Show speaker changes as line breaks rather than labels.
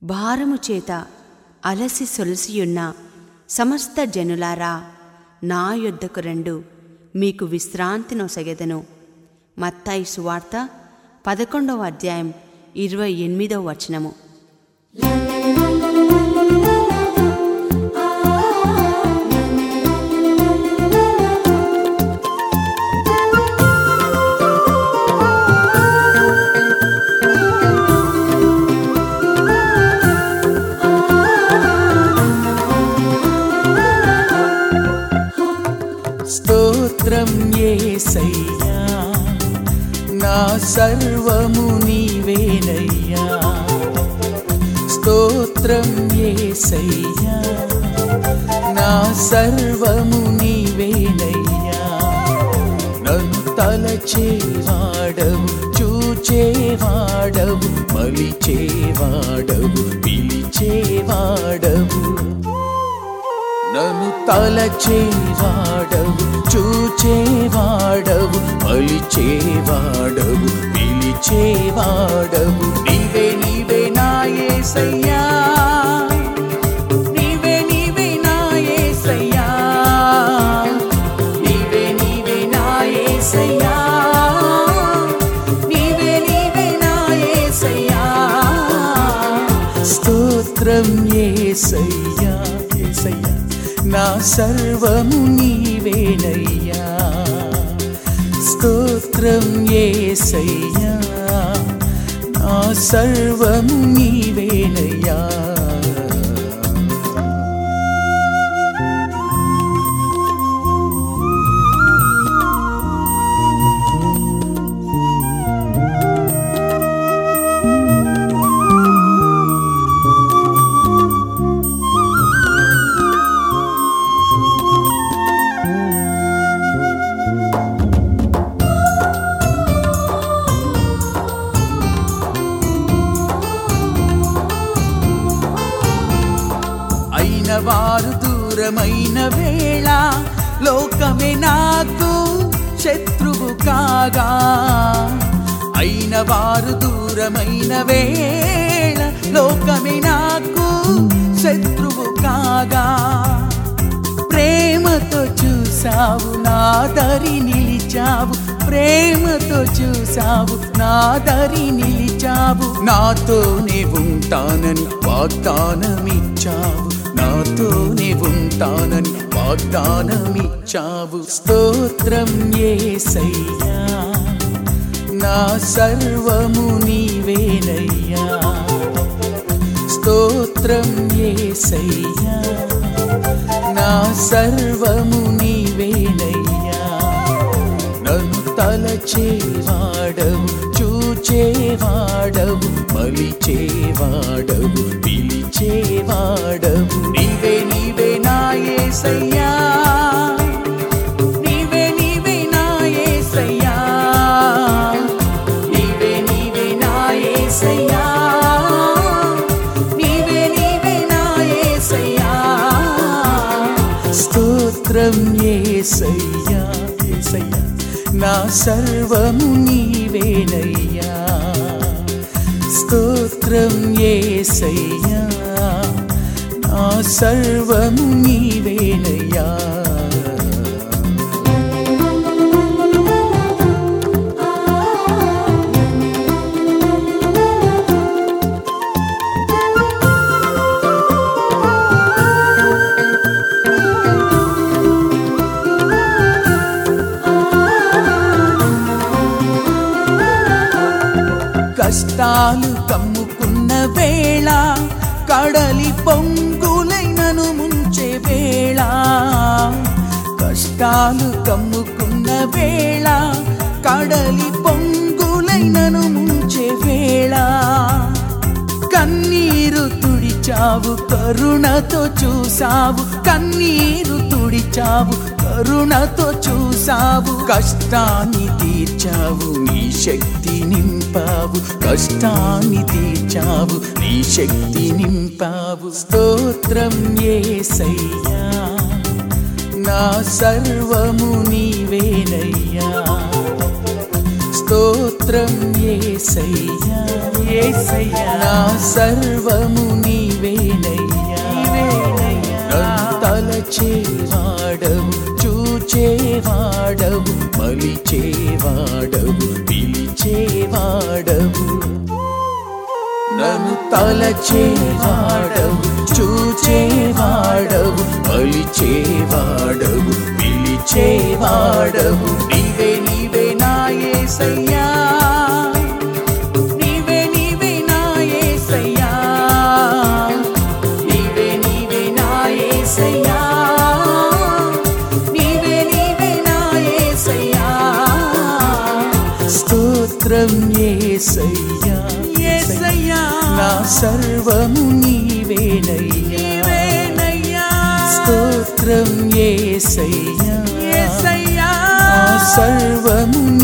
భారము చేత అలసి సొలసియున్న సమస్త జనులారా నా యొద్దకు రెండు మీకు విశ్రాంతి నొసగెదను మత్తాయి సువార్త పదకొండవ అధ్యాయం ఇరవై ఎనిమిదవ వచనము
స్తోత్రం యేసయ్యా నా సర్వము నీవేనయ్యా స్తోత్రం యేసయ్యా నా సర్వము నీవేనయ్యా నన్ను తలచేవాడవు చూచేవాడవు మలిచేవాడవు పిలిచేవాడవు నన్ను తలచేవాడవు చూచేవాడవు మలిచేవాడవు పిలిచేవాడవు నీవే నీవే నా యేసయ్యా నీవే నీవే నా యేసయ్యా నీవే నీవే నా యేసయ్యా నీవే నీవే నా యేసయ్యా స్తోత్రం యేసయ్యా యేసయ్యా నా సర్వము నీవేనయ్యా స్తోత్రం యేసయ్యా నా సర్వము నీవేనయ్యా అయిన వారు దూరమైన వేళ లోకమే నాకు శత్రువు కాగా అయిన వారు దూరమైన వేళ లోకమే నాకు శత్రువు కాగా ప్రేమతో చూసావు నా దరి నిలిచావు ప్రేమతో చూసావు నా దరి నిలిచావు నాతోనే ఉంటానని వాగ్దానమిచ్చావు నాతోనే ఉంటానని వాగ్దానమిచ్చావు స్తోత్రం యేసయ్యా నా సర్వము నీవేనయ్యా స్తోత్రం యేసయ్యా నా సర్వము నీవేనయ్యా నన్ను తలచేవాడవు చూచేవాడవు మలిచేవాడవు పిలిచేవాడవు నీవే నీవే నా యేసయ్యా నీవే నీవే నా యేసయ్యా నీవే నీవే నా యేసయ్యా నీవే నీవే నా యేసయ్యా స్తోత్రం యేసయ్యా యేసయ్యా నా సర్వము నీవేనయ్యా స్తోత్రం యేసయ్యా నా సర్వము నీవేనయ్యా కష్టాలు కమ్ముకున్న వేళ కడలి పొంగులైనను ముంచే వేళ కష్టాలు కమ్ముకున్న వేళ కడలి పొంగులైనను ముంచే వేళ కన్నీరు తుడిచావు కరుణతో చూసావు కన్నీరు తుడిచావు కరుణతో చూసావు కష్టాన్ని తీర్చావు నీ శక్తి నింపావు కష్టాన్ని తీర్చావు నీ శక్తి నింపావు స్తోత్రం యేసయ్యా నా సర్వము నీవేనయ్యా స్తోత్రం ఏసయ్యా ఏసయ్యా నా సర్వము తలచేవాడవు చూచేవాడవు మలిచేవాడవు పిలిచేవాడవు నన్ను తలచేవాడవు చూచేవాడవు పలిచేవాడవు పిలిచేవాడవు నీవే నీవే నా యేసయ్యా నీవే నీవే నా యేసయ్యా నీవే నీవే నా యేసయ్యా నీవే నీవే నా యేసయ్యా స్తోత్రం యేసయ్యా
యేసయ్యా
నా సర్వము నీవేనయ్యా స్తోత్రం యేసయ్యా
యేసయ్యా
నా సర్వము